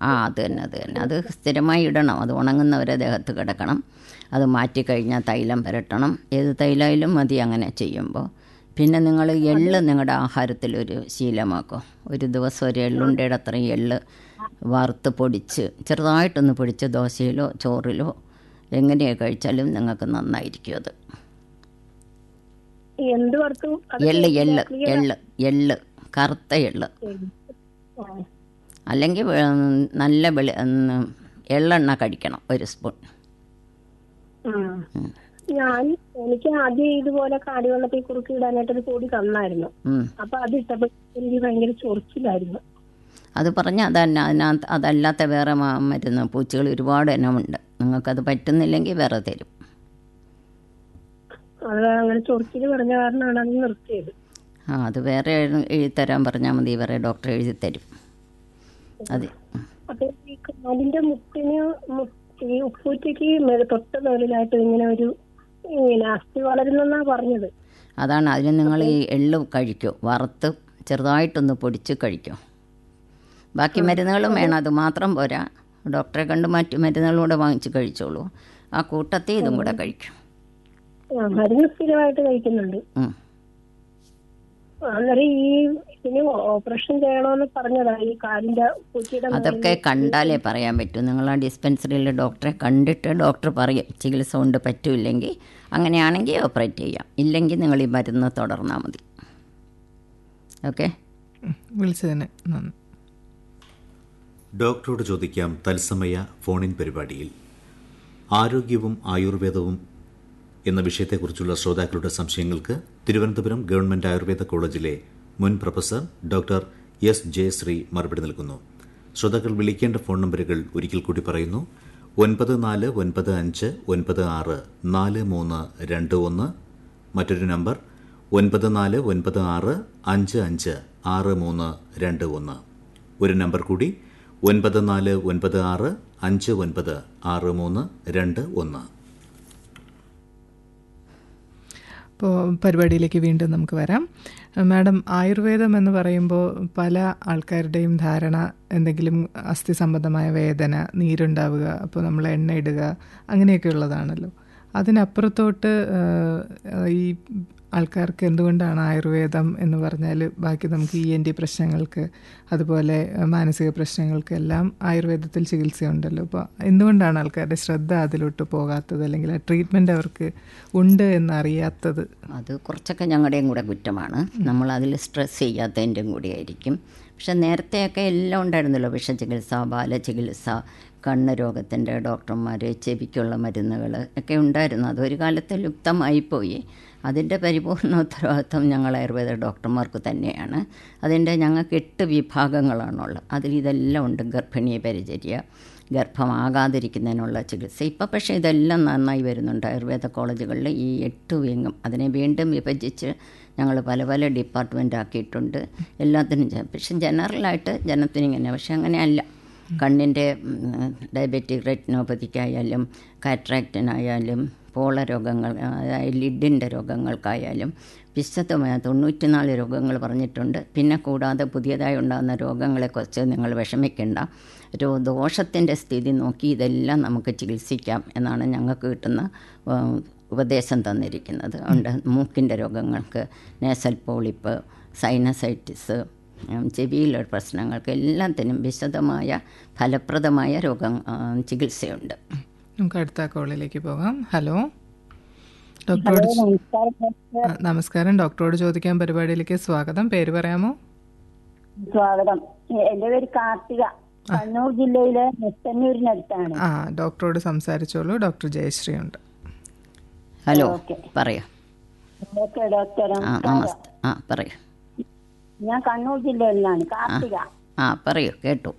ആ അത് തന്നെ അത് തന്നെ അത് സ്ഥിരമായി ഇടണം അത് ഉണങ്ങുന്നവരെ ദേഹത്ത് കിടക്കണം അത് മാറ്റിക്കഴിഞ്ഞാൽ തൈലം പുരട്ടണം ഏത് തൈലമായാലും മതി അങ്ങനെ ചെയ്യുമ്പോൾ പിന്നെ നിങ്ങൾ എള്ള് നിങ്ങളുടെ ആഹാരത്തിൽ ഒരു ശീലമാക്കും ഒരു ദിവസം ഒരു എള്ളുണ്ടയുടെ അത്രയും എള്ള് വറുത്ത് പൊടിച്ച് ചെറുതായിട്ടൊന്ന് പൊടിച്ച് ദോശയിലോ ചോറിലോ എങ്ങനെയാണ് കഴിച്ചാലും നിങ്ങൾക്ക് നന്നായിരിക്കും അത് എന്ത് വറുത്തു അത് എള്ള് എള്ള് എള്ള് എള്ള് കറുത്ത എള്ള് ആ. അല്ലെങ്കിൽ വെ- നല്ല വെളി ഉം, എള്ളെണ്ണ കഴിക്കണം ഒരു സ്പൂൺ ഉം. ഞാൻ എനിക്ക് ആദ്യം ഇതുപോലെ കാടിവെള്ളത്തിൽ കുറുക്കി ഇടാനായിട്ടൊരു പൊടി തന്നായിരുന്നു ഉം. അപ്പൊ അത് ഇട്ടപ്പോൾ എനിക്ക് ഭയങ്കര ചൊറിച്ചിലായിരുന്നു അത് പറഞ്ഞാൽ അതന്നെ അതിനകത്ത് അതല്ലാത്ത വേറെ മ- മരുന്ന് പൂച്ചകൾ ഒരുപാട് ഇനമുണ്ട് നിങ്ങൾക്കത് പറ്റുന്നില്ലെങ്കിൽ വേറെ തരും അത് അങ്ങനെ ചൊറിച്ചിൽ പറഞ്ഞ കാരണമാണ് അത് നിർത്തിയത് ആ അത് വേറെ എഴുതി തരാൻ പറഞ്ഞാൽ മതി വേറെ ഡോക്ടർ എഴുതി തരും അതെ ഉം. അപ്പൊ ഈ കാലിന്റെ മുട്ടിന് മു- ഈ ഉപ്പൂറ്റയ്ക്ക് മെ- തൊട്ട് മേളിലായിട്ട് ഇങ്ങനെ ഒരു ഇങ്ങനെ അസ്ഥി വളരുന്നെന്നാ പറഞ്ഞത് അതാണ് അതിന് നിങ്ങൾ ഈ എള്ള് കഴിക്കൂ വറുത്ത് ചെറുതായിട്ടൊന്ന് പൊടിച്ച് കഴിക്കൂ ബാക്കി മരുന്നുകളും വേണം അത് മാത്രം പോരാ ഡോക്ടറെ കണ്ട് മറ്റു മരുന്നുകളും കൂടെ വാങ്ങിച്ച് കഴിച്ചോളൂ ആ കൂട്ടത്തിൽ ഇതും കൂടെ കഴിക്കും ആ, മരുന്ന് സ്ഥിരമായിട്ട് കഴിക്കുന്നുണ്ട് ഉം. അന്നേരം ഈ ഇതിന് ഓപ്പറേഷൻ ചെയ്യണമെന്ന് പറഞ്ഞതാ ഈ കാലിന്റെ പൂച്ചയുടെ അതൊക്കെ കണ്ടാലേ പറയാൻ പറ്റൂ നിങ്ങൾ ആ ഡിസ്പെൻസറിയിൽ ഡോക്ടറെ കണ്ടിട്ട് ഡോക്ടർ പറയും ചികിത്സ കൊണ്ട് പറ്റൂല്ലെങ്കിൽ അങ്ങനെയാണെങ്കിൽ ഓപ്പറേറ്റ് ചെയ്യാം ഇല്ലെങ്കിൽ നിങ്ങൾ ഈ മരുന്ന് തുടർന്നാൽ മതി ഓക്കെ ഉം, വിളിച്ചതിന് നന്ദി ഡോക്ടറോട് ചോദിക്കാം തത്സമയ ഫോണിൻ പരിപാടിയിൽ ആരോഗ്യവും ആയുർവേദവും എന്ന വിഷയത്തെക്കുറിച്ചുള്ള ശ്രോതാക്കളുടെ സംശയങ്ങൾക്ക് തിരുവനന്തപുരം ഗവൺമെന്റ് ആയുർവേദ കോളേജിലെ മുൻ പ്രൊഫസർ ഡോക്ടർ എസ് ജയശ്രീ മറുപടി നൽകുന്നു ശ്രോതാക്കൾ വിളിക്കേണ്ട ഫോൺ നമ്പറുകൾ ഒരിക്കൽ കൂടി പറയുന്നു ഒൻപത് നാല് ഒൻപത് അഞ്ച് ഒൻപത് ആറ് നാല് മൂന്ന് രണ്ട് ഒന്ന് മറ്റൊരു നമ്പർ ഒൻപത് നാല് ഒൻപത് ആറ് അഞ്ച് അഞ്ച് ആറ് മൂന്ന് രണ്ട് ഒന്ന് ഒരു നമ്പർ കൂടി ഒൻപത് നാല് ഒൻപത് ആറ് അഞ്ച് ഒൻപത് ആറ് മൂന്ന് രണ്ട് ഒന്ന് അപ്പോൾ പരിപാടിയിലേക്ക് വീണ്ടും നമുക്ക് വരാം മാഡം ആയുർവേദം എന്ന് പറയുമ്പോൾ പല ആൾക്കാരുടെയും ധാരണ എന്തെങ്കിലും അസ്ഥി സംബന്ധമായ വേദന നീരുണ്ടാവുക അപ്പോൾ നമ്മൾ എണ്ണ ഇടുക അങ്ങനെയൊക്കെ ഉള്ളതാണല്ലോ അതിനപ്പുറത്തോട്ട് ആ, ഈ ആൾക്കാർക്ക് എന്തുകൊണ്ടാണ് ആയുർവേദം എന്ന് പറഞ്ഞാൽ ബാക്കി നമുക്ക് ഇ എൻ ഡി പ്രശ്നങ്ങൾക്ക് അതുപോലെ ആ, മാനസിക പ്രശ്നങ്ങൾക്ക് എല്ലാം ആയുർവേദത്തിൽ ചികിത്സയുണ്ടല്ലോ അപ്പോൾ എന്തുകൊണ്ടാണ് ആൾക്കാരുടെ ശ്രദ്ധ അതിലോട്ട് പോകാത്തത് അല്ലെങ്കിൽ ആ ട്രീറ്റ്മെൻറ്റ് അവർക്ക് ഉണ്ട് എന്നറിയാത്തത് അത് കുറച്ചൊക്കെ ഞങ്ങളുടെയും കൂടെ കുറ്റമാണ് നമ്മൾ അതിൽ സ്ട്രെസ് ചെയ്യാത്തതിൻ്റെയും കൂടി ആയിരിക്കും പക്ഷെ നേരത്തെയൊക്കെ എല്ലാം ഉണ്ടായിരുന്നല്ലോ വിഷചികിത്സ ബാലചികിത്സ കണ്ണ് രോഗത്തിൻ്റെ ഡോക്ടർമാർ ചെവിക്കുള്ള മരുന്നുകൾ ഒക്കെ ഉണ്ടായിരുന്നു അതൊരു കാലത്ത് ലുപ്തമായിപ്പോയി അതിൻ്റെ പരിപൂർണ ഉത്തരവാദിത്വം ഞങ്ങൾ ആയുർവേദ ഡോക്ടർമാർക്ക് തന്നെയാണ് അതിൻ്റെ ഞങ്ങൾക്ക് എട്ട് വിഭാഗങ്ങളാണുള്ളത് അതിൽ ഇതെല്ലാം ഉണ്ട് ഗർഭിണി പരിചര്യ ഗർഭമാകാതിരിക്കുന്നതിനുള്ള ചികിത്സ ഇപ്പം പക്ഷേ ഇതെല്ലാം നന്നായി വരുന്നുണ്ട് ആയുർവേദ കോളേജുകളിൽ ഈ എട്ട് വിങ്ങും അതിനെ വീണ്ടും വിഭജിച്ച് ഞങ്ങൾ പല പല ഡിപ്പാർട്ട്മെൻ്റ് ആക്കിയിട്ടുണ്ട് എല്ലാത്തിനും ചെ- പക്ഷെ ജനറലായിട്ട് ജനത്തിന് ഇങ്ങനെ പക്ഷെ അങ്ങനെയല്ല കണ്ണിൻ്റെ ഡയബറ്റിക് റെറ്റിനോപ്പതിക്കായാലും കാറ്ററാക്റ്റിനായാലും പോള രോഗങ്ങൾ അതായത് ലിഡിൻ്റെ രോഗങ്ങൾക്കായാലും വിശദമായ തൊണ്ണൂറ്റിനാല് രോഗങ്ങൾ പറഞ്ഞിട്ടുണ്ട് പിന്നെ കൂടാതെ പുതിയതായി ഉണ്ടാകുന്ന രോഗങ്ങളെക്കുറിച്ച് നിങ്ങൾ വിഷമിക്കേണ്ട ഒരു ദോഷത്തിൻ്റെ സ്ഥിതി നോക്കി ഇതെല്ലാം നമുക്ക് ചികിത്സിക്കാം എന്നാണ് ഞങ്ങൾക്ക് കിട്ടുന്ന ആ, ഉപദേശം തന്നിരിക്കുന്നത് ഉണ്ട് മൂക്കിൻ്റെ രോഗങ്ങൾക്ക് നേസൽ പോളിപ്പ് സൈനസൈറ്റിസ് ഉം, ചെവിയിലുള്ള പ്രശ്നങ്ങൾക്ക് എല്ലാത്തിനും വിശദമായ ഫലപ്രദമായ രോഗം ആ, ചികിത്സയുണ്ട് നമുക്ക് അടുത്ത കോളിലേക്ക് പോകാം ഹലോ ഡോക്ടറോട് ആ, നമസ്കാരം ഡോക്ടറോട് ചോദിക്കാൻ പരിപാടിയിലേക്ക് സ്വാഗതം പേര് പറയാമോ സ്വാഗതം എന്റെ പേര് കാർത്തിക കണ്ണൂർ ജില്ലയിലെ നെത്തന്നൂരിനടുത്താണ് ആ ഡോക്ടറോട് സംസാരിച്ചോളൂ ഡോക്ടർ ജയശ്രീ ഉണ്ട് ഹലോ ഓക്കെ. പറയൂ ഓക്കെ ഡോക്ടർ ആ നമസ്തേ ആ പറയൂ ഞാൻ കണ്ണൂർ ജില്ലയിലാണ് കാർത്തിക ആ പറയൂ കേട്ടു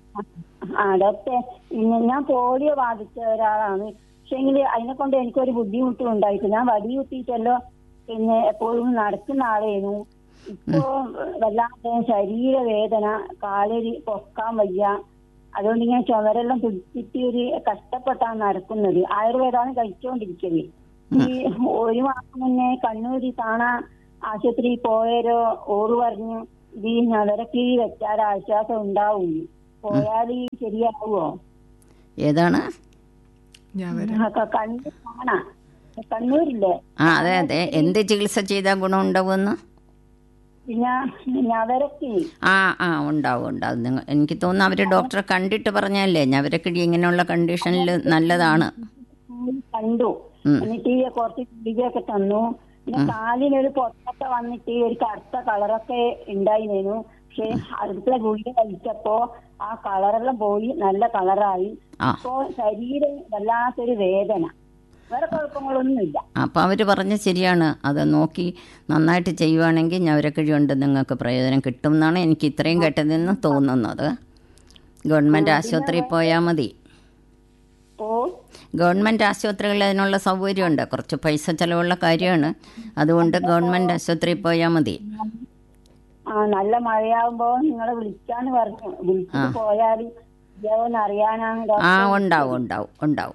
ആ ഡോക്ടർ ഇന്ന് ഞാൻ പോളിയോ ബാധിച്ച ഒരാളാണ് പക്ഷെങ്കിൽ അതിനെ കൊണ്ട് എനിക്കൊരു ബുദ്ധിമുട്ടും ഉണ്ടായിട്ട് ഞാൻ വടി കുത്തിയിട്ടല്ലോ പിന്നെ എപ്പോഴും നടക്കുന്ന ആളായിരുന്നു ഇപ്പോ വല്ലാത്ത ശരീരവേദന കാലൊരു പൊക്കാൻ വയ്യ അതുകൊണ്ട് ഇങ്ങനെ ചുമരെല്ലാം പിടിച്ചിട്ട് ഒരു കഷ്ടപ്പെട്ടാണ് നടക്കുന്നത് ആയുർവേദമാണ് കഴിച്ചുകൊണ്ടിരിക്കുന്നത് ഈ ഒരു മാസം മുന്നേ കണ്ണൂര് കാണാ ആശുപത്രി പോയരോ ഓറ് പറഞ്ഞു ഇത് ഈ ഞവരക്കിഴി വെച്ചാൽ ആശ്വാസം ഉണ്ടാവും പോയാൽ ശരിയാവുമോ ഏതാണ് ഞാൻ വരാം ആ, ക- കണ്ണൂർ കാണാം കണ്ണൂരില്ലേ ആ അതെ അതെ എന്ത് ചികിത്സ ചെയ്താൽ ഗുണമുണ്ടാവുമെന്ന് പിന്നെ ഞവരക്ക് ആ ആ ഉണ്ടാവും ഉണ്ടാവും നിങ്ങൾ എനിക്ക് തോന്നുന്നു അവർ ഡോക്ടറെ കണ്ടിട്ട് പറഞ്ഞല്ലേ ഞവരക്കിഴി ഇങ്ങനെയുള്ള കണ്ടീഷനിൽ നല്ലതാണ് കണ്ടു ഉം. എന്നിട്ട് ഈ കുറച്ച് ഗുളികയൊക്കെ തന്നു പിന്നെ കാലിനൊരു പൊട്ടൊക്കെ വന്നിട്ട് ഒരു കറുത്ത കളറൊക്കെ ഉണ്ടായിരുന്നു പക്ഷെ അടുത്ത ഗുളിക കഴിച്ചപ്പോ ആ കളറെല്ലാം പോയി നല്ല കളറായി ആ ഇപ്പോ ശരീരം വല്ലാത്തൊരു വേദന വേറെ കുഴപ്പങ്ങളൊന്നുമില്ല അപ്പോൾ അവർ പറഞ്ഞ ശരിയാണ് അത് നോക്കി നന്നായിട്ട് ചെയ്യുവാണെങ്കിൽ ഞവരക്കിഴി കൊണ്ട് നിങ്ങൾക്ക് പ്രയോജനം കിട്ടും എന്നാണ് എനിക്ക് ഇത്രയും കേട്ടതിൽ നിന്ന് തോന്നുന്നത് ഗവൺമെൻറ് ആശുപത്രിയിൽ പോയാൽ മതി ഇപ്പോ ഗവൺമെൻറ് ആശുപത്രികളിൽ അതിനുള്ള സൗകര്യമുണ്ട് കുറച്ച് പൈസ ചിലവുള്ള കാര്യമാണ് അതുകൊണ്ട് ഗവൺമെൻറ് ആശുപത്രിയിൽ പോയാൽ മതി ആ നല്ല മഴയാവുമ്പോ നിങ്ങളെ വിളിക്കാന്ന് പറഞ്ഞു വിളിച്ചിട്ട് പോയാൽ ഇതാവോന്ന് അറിയാനാണ് ആ ഡോക്ടർ ഉണ്ടാവും ഉണ്ടാവും ഉണ്ടാവും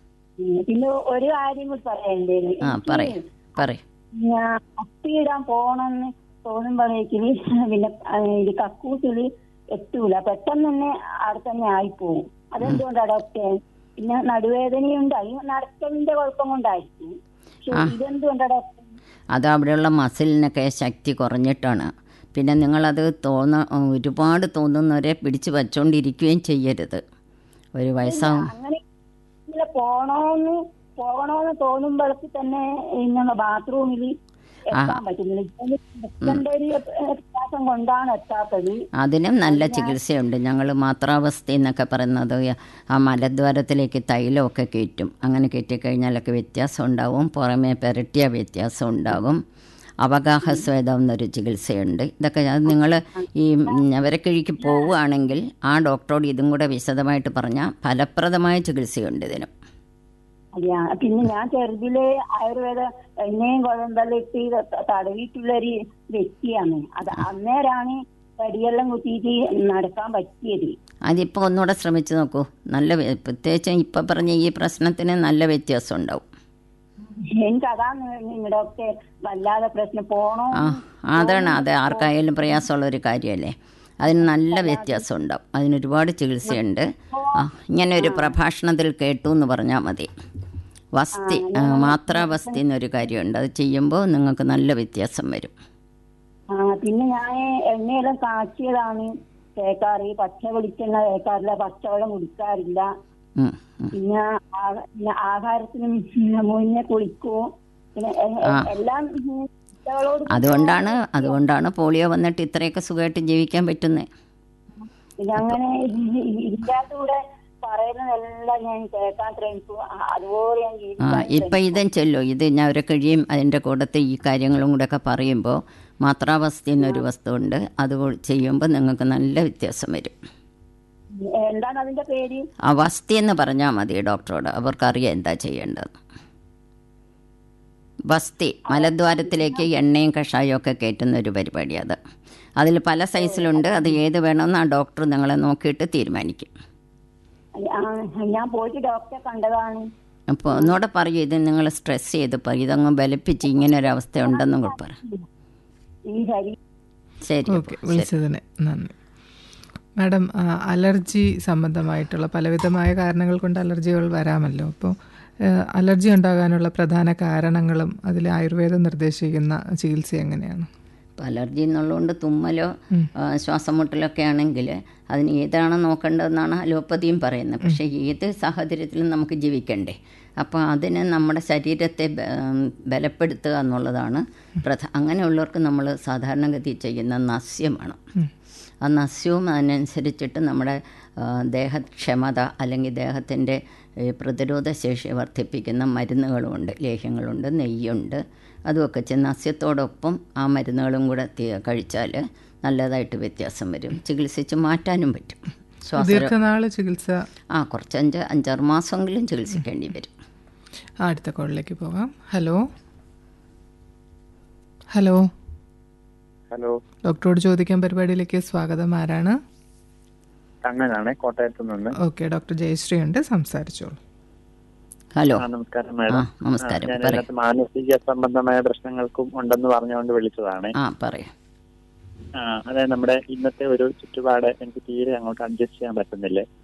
ഉം. പിന്നെ ഒരു കാര്യം കൂടി പറയണ്ടേന് ആ പറയും പറയും ഞാൻ അപ്പിയിടാൻ പോണെന്ന് തോന്നുമ്പോഴേക്കിന് പിന്നെ ആ, ഇത് കക്കൂസില് എത്തൂല പെട്ടെന്ന് തന്നെ അവിടെ തന്നെ ആയിപ്പോവും അതെന്തുകൊണ്ടാ ഡോക്ടർ പിന്നെ നടുവേദനയുണ്ട് അത് നടക്കലിന്റെ കുഴപ്പം കൊണ്ടായിരിക്കും പക്ഷെ ഇതെന്തുകൊണ്ടാ ഡോക്ടർ അത് അവിടെയുള്ള മസിലിനൊക്കെ ശക്തി കുറഞ്ഞിട്ടാണ് പിന്നെ നിങ്ങളത് തോന്ന ഒരുപാട് തോന്നുന്നവരെ പിടിച്ച് വച്ചുകൊണ്ടിരിക്കുകയും ചെയ്യരുത് ഒരു വയസ്സാവും അങ്ങനെ ഇങ്ങനെ പോണോന്ന് പോകണോന്ന് തോന്നുമ്പോഴേക്ക് തന്നെ ഇങ്ങനെ ബാത്റൂമിൽ എത്താൻ പറ്റുന്നില്ല എത്തേണ്ട ഒരു പ്രയാസം കൊണ്ടാണ് എത്താത്തത് അതിനും നല്ല ചികിത്സയുണ്ട് ഞങ്ങൾ മാത്രാവസ്ഥ എന്നൊക്കെ പറയുന്നത് ആ മലദ്വാരത്തിലേക്ക് തൈലമൊക്കെ കയറ്റും അങ്ങനെ കയറ്റിക്കഴിഞ്ഞാലൊക്കെ വ്യത്യാസം ഉണ്ടാവും പുറമേ പെരട്ടിയ വ്യത്യാസം ഉണ്ടാകും അവഗാഹസ്വേദം എന്നൊരു ചികിത്സയുണ്ട് ഇതൊക്കെ അത് നിങ്ങൾ ഈ ഞവരക്കിഴിക്ക് പോവുകയാണെങ്കിൽ ആ ഡോക്ടറോട് ഇതും കൂടെ വിശദമായിട്ട് പറഞ്ഞാൽ ഫലപ്രദമായ ചികിത്സയുണ്ട് ഇതിനും അതെയാ. പിന്നെ ഞാൻ ചെറുതിലെ ആയുർവേദ എണ്ണയും കുഴമ്പെല്ലാം ഇട്ട് ത- തടവിയിട്ടുള്ളൊരു വ്യക്തിയാണ് അത് അന്നേരാണ് തടിയെല്ലാം കുത്തിയിട്ട് നടക്കാൻ പറ്റിയത് അതിപ്പോൾ ഒന്നുകൂടെ ശ്രമിച്ചു നോക്കൂ നല്ല വ്യ- പ്രത്യേകിച്ചും ഇപ്പം പറഞ്ഞ ഈ പ്രശ്നത്തിന് നല്ല വ്യത്യാസം ഉണ്ടാവും എനിക്ക് അതാണ് ഡോക്ടർ വല്ലാതെ പ്രശ്നം പോണോ ആ അതാണ് അത് ആർക്കായാലും പ്രയാസമുള്ള ഒരു കാര്യമല്ലേ അതിന് നല്ല വ്യത്യാസം ഉണ്ടാവും അതിനൊരുപാട് ചികിത്സയുണ്ട് ആ ഇങ്ങനെ ഒരു പ്രഭാഷണത്തിൽ കേട്ടു എന്ന് പറഞ്ഞാൽ മതി വസ്തി ആ, മാത്രാവസ്തി എന്നൊരു കാര്യമുണ്ട് അത് ചെയ്യുമ്പോൾ നിങ്ങൾക്ക് നല്ല വ്യത്യാസം വരും ആ പിന്നെ ഞാൻ എണ്ണയെല്ലാം കാച്ചിയതാണ് തേക്കാറ് പച്ച വെളിച്ചെണ്ണ തേക്കാറില്ല പച്ചവെള്ളം കുടിക്കാറില്ല ഉം, ഉം. പിന്നെ ആ- പിന്നെ ആഹാരത്തിന് മുന്നേ കുളിക്കും പിന്നെ എ- എ- എല്ലാം ഉം, കുട്ടികളോട് അതുകൊണ്ടാണ് അതുകൊണ്ടാണ് പോളിയോ വന്നിട്ട് ഇത്രയൊക്കെ സുഖമായിട്ട് ജീവിക്കാൻ പറ്റുന്നത് പിന്നെ അങ്ങനെ ഇതിൻ്റെ കൂടെ പറയുന്നതെല്ലാം ഞാൻ കേൾക്കാൻ ശ്രമിക്കും ആ, അതുപോലെ ഞാൻ ആ ജീവിക്കാൻ ഇപ്പം ഇതും ചെല്ലോ ഇത് ഞാൻ ഒരു കഴിയും അതിൻ്റെ കൂടത്തെ ഈ കാര്യങ്ങളും കൂടെ ഒക്കെ പറയുമ്പോൾ മാത്രാവസ്ഥ എന്നൊരു വസ്തുണ്ട് അത് ചെയ്യുമ്പോൾ നിങ്ങൾക്ക് നല്ല വ്യത്യാസം വരും ശ്രമിക്കും. എന്താണ് അതിന്റെ പേര് അവസ്ഥ എന്ന് പറഞ്ഞാൽ മതി ഡോക്ടറോട് അവർക്കറിയാം എന്താ ചെയ്യേണ്ടത് വസ്തി മലദ്വാരത്തിലേക്ക് എണ്ണയും കഷായവും ഒക്കെ കയറ്റുന്ന ഒരു പരിപാടി അത് അതിൽ പല സൈസിലുണ്ട് അത് ഏത് വേണമെന്ന് ആ ഡോക്ടർ നിങ്ങളെ നോക്കിയിട്ട് തീരുമാനിക്കും ആ, ഞാൻ പോയിട്ട് ഡോക്ടറെ കണ്ടതാണ് അപ്പോൾ ഒന്നുകൂടെ പറയൂ ഇത് നിങ്ങൾ സ്ട്രെസ് ചെയ്ത് പറയും ഇതങ്ങ് ബലിപ്പിച്ച് ഇങ്ങനെ ഒരു അവസ്ഥ ഉണ്ടെന്നും കൂടെ പറ ഈ ശരീരം ശരി ഓക്കെ വിളിച്ചതിന് നന്ദി മാഡം ആ, അലർജി സംബന്ധമായിട്ടുള്ള പലവിധമായ കാരണങ്ങൾ കൊണ്ട് അലർജികൾ വരാമല്ലോ അപ്പോൾ അലർജി ഉണ്ടാകാനുള്ള പ്രധാന കാരണങ്ങളും അതിൽ ആയുർവേദം നിർദ്ദേശിക്കുന്ന ചികിത്സ എങ്ങനെയാണ് ഇപ്പം അലർജി എന്നുള്ളതുകൊണ്ട് തുമ്മലോ ആ, ശ്വാസം മുട്ടലൊക്കെ ആണെങ്കിൽ അതിന് ഏതാണ് നോക്കേണ്ടതെന്നാണ് അലോപ്പതിയും പറയുന്നത് പക്ഷേ ഏത് സാഹചര്യത്തിലും നമുക്ക് ജീവിക്കണ്ടേ അപ്പോൾ അതിന് നമ്മുടെ ശരീരത്തെ ബ- ഉം, ബലപ്പെടുത്തുക എന്നുള്ളതാണ് പ്രധ അങ്ങനെയുള്ളവർക്ക് നമ്മൾ സാധാരണഗതി ചെയ്യുന്ന നസ്യമാണ് ആ നസ്യവും അതിനനുസരിച്ചിട്ട് നമ്മുടെ ആ, ദേഹക്ഷമത അല്ലെങ്കിൽ ദേഹത്തിൻ്റെ ഈ പ്രതിരോധ ശേഷി വർദ്ധിപ്പിക്കുന്ന മരുന്നുകളുമുണ്ട് ലേഹ്യങ്ങളുണ്ട് നെയ്യുണ്ട് അതുമൊക്കെ ചെന്ന് നസ്യത്തോടൊപ്പം ആ മരുന്നുകളും കൂടെ തി- കഴിച്ചാൽ നല്ലതായിട്ട് വ്യത്യാസം വരും ചികിത്സിച്ച് മാറ്റാനും പറ്റും ശ്വാസ ദീർഘനാള് ചികിത്സ ആ കുറച്ച് അഞ്ച് അഞ്ചാറ് മാസമെങ്കിലും ചികിത്സിക്കേണ്ടി വരും ആ, അടുത്ത കോളിലേക്ക് പോകാം ഹലോ ഹലോ ഹലോ ഡോക്ടറോട് ചോദിക്കാൻ പരിപാടിയിലേക്ക് സ്വാഗതം ആരാണ് കണ്ണനാണ് കോട്ടയത്ത് നിന്ന് ഓക്കെ ഡോക്ടർ ജയശ്രീ ഉണ്ട് സംസാരിച്ചോളൂ ഹലോ ആ, നമസ്കാരം ആ മാഡം നമസ്കാരം ഞാൻ പറയും ഇതിനകത്ത് മാനസിക സംബന്ധമായ പ്രശ്നങ്ങൾക്കും ഉണ്ടെന്ന് പറഞ്ഞുകൊണ്ട് വിളിച്ചതാണ് ആ പറയും ആ അതായത് നമ്മുടെ ഇന്നത്തെ ഒരു ചുറ്റുപാട് എനിക്ക് തീരെ അങ്ങോട്ട് അഡ്ജസ്റ്റ് ചെയ്യാൻ പറ്റുന്നില്ലേ